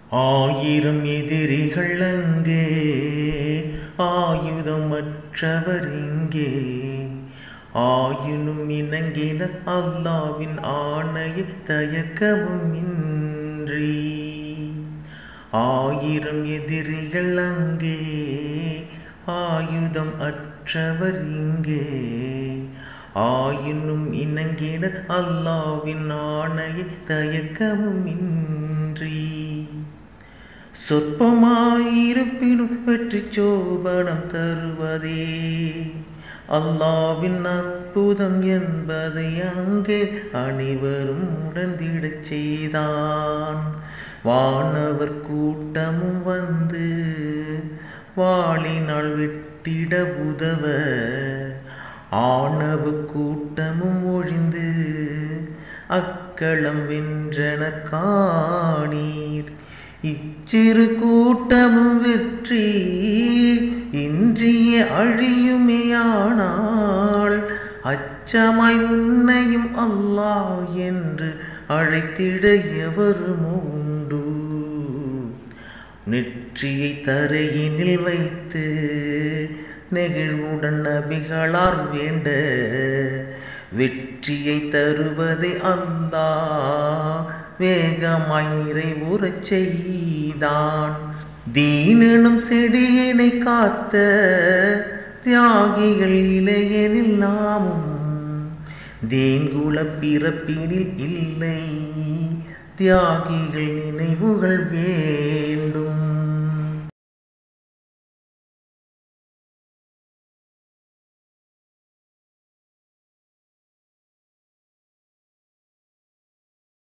ஆயிரம் எதிரிகள் அங்கே ஆயுதமற்றவர் இங்கே ஆயினும் இணங்கின அல்லாவின் ஆணையை தயக்கவும் இன்றி ஆயிரம் எதிரிகள் அங்கே ஆயுதம் அற்றவர் இங்கே ஆயினும் இணங்கினர் அல்லாவின் ஆணையை தயக்கவும் இன்றி சொற்பமாயிருப்பினும் வெற்றி சோபனம் தருவதே அல்லாவின் அற்புதம் என்பதை அங்கே அனைவரும் உணர்ந்திடச் செய்தான் வானவர் கூட்டமும் வந்து வாளினால் வெட்டிட உதவ ஆணவ கூட்டமும் ஒழிந்து அக்களம் வென்றனர் காணீர் இச்சிறு கூட்டமும் வெற்றி இன்றிய அழியுமேயானால் அச்சமாய் உன்னையும் அல்லாஹ் என்று அழைத்திட எவரும் உண்டு நெற்றியை தரையினில் வைத்து நெகிழ்வுடன் நபிகளார் வேண்ட வெற்றியை தருவதை அந்தா வேகமாய் நிறைவுறச் செய்தான் தீனனும் செடியினை காத்த தியாகிகள் இளையனில் நாமும் தேன்குல பிறப்பினில் இல்லை தியாகிகள் நினைவுகள் வேண்டும்